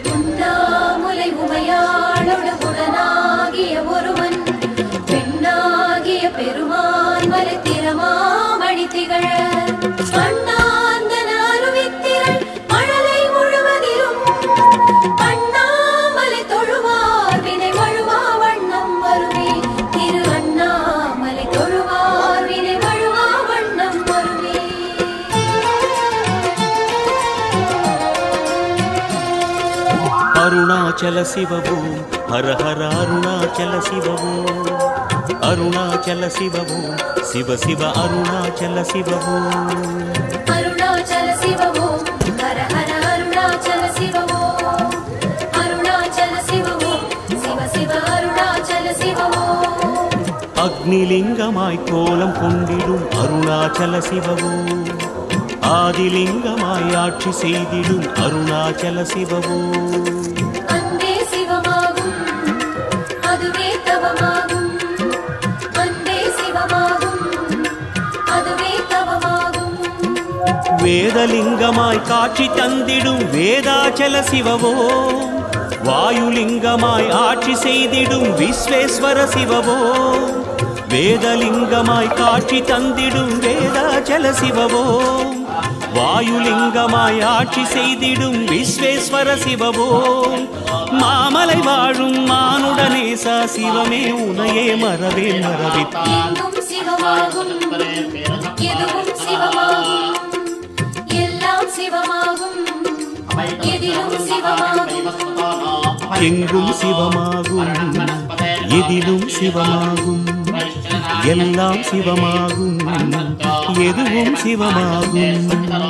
உண்ணாமுலை உமையாளோடு உடனாகிய ஒருவன் பெண்ணாகிய பெருமான் மலை திறமாமணி திகழ அண்ணாந்தன அருவித்திரள் மழலை முழுவதிலும் அண்ணாமலை தொழுவார் வினை வழுவா வண்ணம் வருவே திரு அண்ணாமலை தொழுவார் வினை வழுவா வண்ணம் வருவே அருணாச்சல சிவவும் ஹர ஹர அருணாச்சல சிவவும் அருணாச்சல சிவவும் சிவ சிவ அருணாச்சல சிவவும் அருணாச்சல சிவவோ ஹர ஹர அருணாச்சல சிவவோ அருணாச்சல சிவவோ சிவ சிவ அருணாச்சல சிவவோ அக்னிலிங்கமாய் கோலம் கொண்டிடும் அருணாச்சல சிவவும் ஆதிலிங்கமாய் ஆட்சி செய்திடும் அருணாச்சல சிவவும் அன்பே சிவமாகும் அதுவே தவமாகும் அன்பே சிவமாகும் அதுவே தவமாகும் வேதலிங்கமாய் காட்சி தந்திடும் வேதாச்சல சிவவோ வாயுலிங்கமாய் ஆட்சி செய்திடும் விஸ்வேஸ்வர சிவவோ வேதலிங்கமாய் காட்சி தந்திடும் வேதாச்சல சிவவோ வாயுலிங்கமாய் ஆட்சி செய்திடும் விஸ்வேஸ்வர சிவவோ மாமலை வாழும் மானுடனேசா சிவமே உனையே மறவே மறவே எங்கும் சிவமாகும் எதுவும் சிவமாகும் எல்லாம் சிவமாகும் எதிலும் சிவமாகும் எங்கும் சிவமாகும் எதிலும் சிவமாகும் எல்லாம் சிவமாகும் எதுவும் சிவமாகும்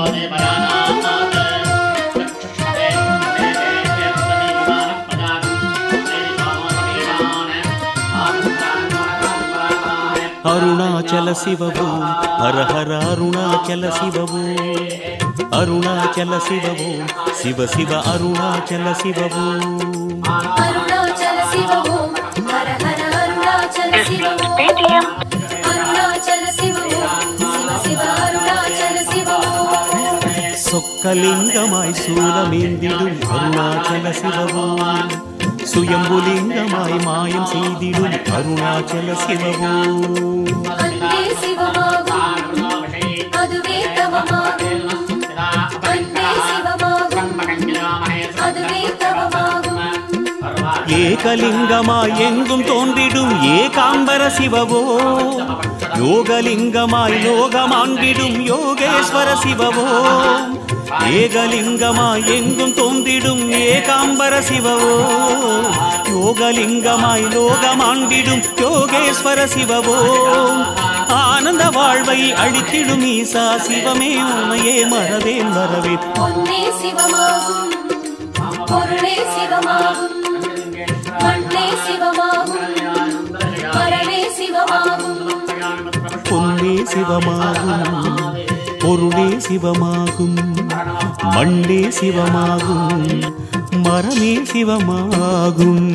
அருணாச்சல சிவவோ ஹர ஹர அருணாச்சல சிவவோ அருணாச்சல சிவவோ சிவ சிவ அருணாச்சல சிவவோ அருணாச்சல சிவவோ ஹர ஹர அருணாச்சல சிவவோ அருணாச்சல சிவவோ சிவ சிவ அருணாச்சல சிவவோ சொக்கலிங்கமாய் சூலமேந்திடும் அருணாச்சல சிவவோ சுயம்புலிங்கமாய் மாயம் செய்திடும் அருணாச்சல சிவவோ அன்பே சிவமாகும் அதுவே தவமாகும் அன்பே சிவமாகும் அதுவே தவமாகும் ஏகலிங்கமாய் எங்கும் தோன்றிடும் ஏகாம்பர சிவவோ யோகலிங்கமாய் லோகமாண்டிடும் யோகேஸ்வர சிவவோ ஏகலிங்கமாய் எங்கும் தோன்றிடும் ஏகாம்பர சிவவோ யோகலிங்கமாய் லோகமாண்டிடும் யோகேஸ்வர சிவவோ ஆனந்த வாழ்வை அளித்திடும் ஈசா சிவமே உமையே மறவேன் வரவேன் பொன்னே சிவமாகும் பொருளே சிவமாகும் மண்ணே சிவமாகும் மரவே சிவமாகும் பொன்னே சிவமாகும் பொருளே சிவமாகும் மண்ணே சிவமாகும் மரமே சிவமாகும்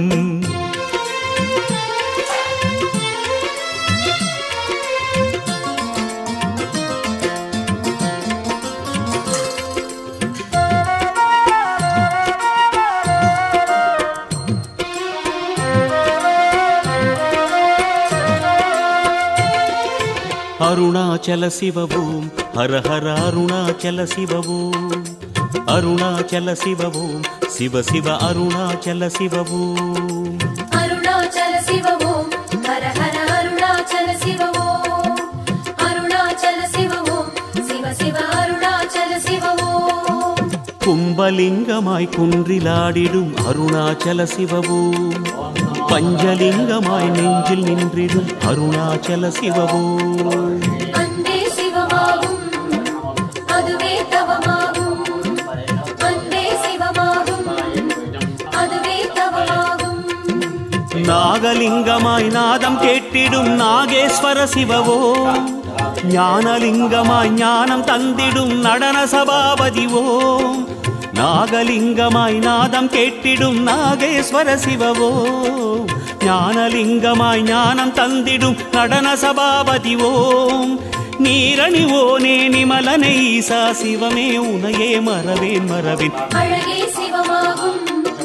அருணாச்சல சிவவோம் ஹர ஹர அருணாச்சல சிவவோம் அருணாச்சல சிவவோம் சிவ சிவ அருணாச்சல சிவவோம் அருணாச்சல சிவவோ ஹர ஹர அருணாச்சல சிவவோ அருணாச்சல சிவவோ சிவ சிவ அருணாச்சல சிவவோ கும்பலிங்கமாய் குன்றிலாடிடும் அருணாச்சல சிவவோம் பஞ்சலிங்கமாய் நெஞ்சில் நின்றிடும் அருணாச்சல சிவவோம் அன்பே சிவமாகும் அதுவே தவமாகும் அன்பே சிவமாகும் அதுவே தவமாகும் நாகலிங்கமாய் நாதம் கேட்டிடும் நாகேஸ்வர சிவவோ ஞானலிங்கமாய் ஞானம் தந்திடும் நடன சபாபதிவோ நாகலிங்கமாய் நாதம் கேட்டிடும் நாகேஸ்வர சிவவோ ஞானலிங்கமாய் ஞானம் தந்திடும் நடன சபாபதிவோம் நீரணிவோனே நிமலனை ஈசா சிவமே உனையே மறவேன் மறவேன் அழகே சிவமாகும்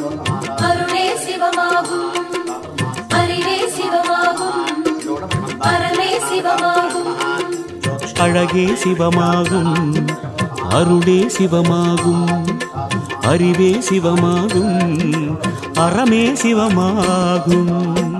சிவமாகும் அழகே சிவமாகும் அருளே சிவமாகும் அறிவே சிவமாகும் அறமே சிவமாகும்